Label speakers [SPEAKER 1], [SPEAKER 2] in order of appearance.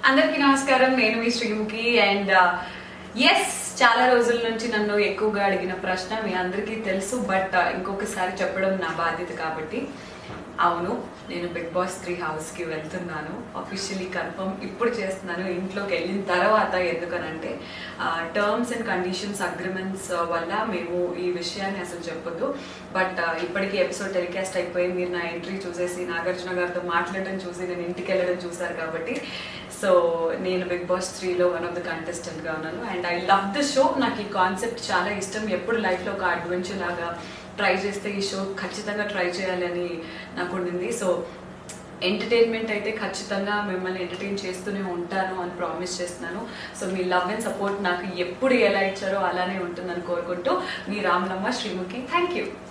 [SPEAKER 1] అందరికీ నమస్కారం నేను మీ శ్రీముఖి అండ్ ఎస్ చాలా రోజుల నుంచి నన్ను ఎక్కువగా అడిగిన ప్రశ్న మీ అందరికీ తెలుసు బట్ ఇంకొకసారి చెప్పడం నా బాధ్యత కాబట్టి అవును నేను బిగ్ బాస్ త్రీ హౌస్కి వెళ్తున్నాను అఫీషియలీ కన్ఫర్మ్ ఇప్పుడు చేస్తున్నాను ఇంట్లోకి వెళ్ళిన తర్వాత ఎందుకనంటే టర్మ్స్ అండ్ కండిషన్స్ అగ్రిమెంట్స్ వల్ల మేము ఈ విషయాన్ని అసలు చెప్పొద్దు బట్ ఇప్పటికీ ఎపిసోడ్ టెలికాస్ట్ అయిపోయి మీరు నా ఎంట్రీ చూసేసి నాగార్జున గారితో మాట్లాడడం చూసి నేను ఇంటికి వెళ్ళడం చూసారు కాబట్టి సో నేను బిగ్ బాస్ త్రీలో వన్ ఆఫ్ ద కంటెస్టెంట్గా ఉన్నాను and I love the show నాకు ఈ కాన్సెప్ట్ చాలా ఇష్టం ఎప్పుడు లైఫ్లో ఒక అడ్వెంచర్ లాగా ట్రై చేస్తే ఈ షో ఖచ్చితంగా ట్రై చేయాలని నాకు ఉండింది సో ఎంటర్టైన్మెంట్ అయితే ఖచ్చితంగా మిమ్మల్ని ఎంటర్టైన్ చేస్తూనే ఉంటాను అని ప్రామిస్ చేస్తున్నాను సో మీ లవ్ అండ్ సపోర్ట్ నాకు ఎప్పుడు ఎలా ఇచ్చారో అలానే ఉంటుందని కోరుకుంటూ మీ రామలమ్మ శ్రీముఖి థ్యాంక్ యూ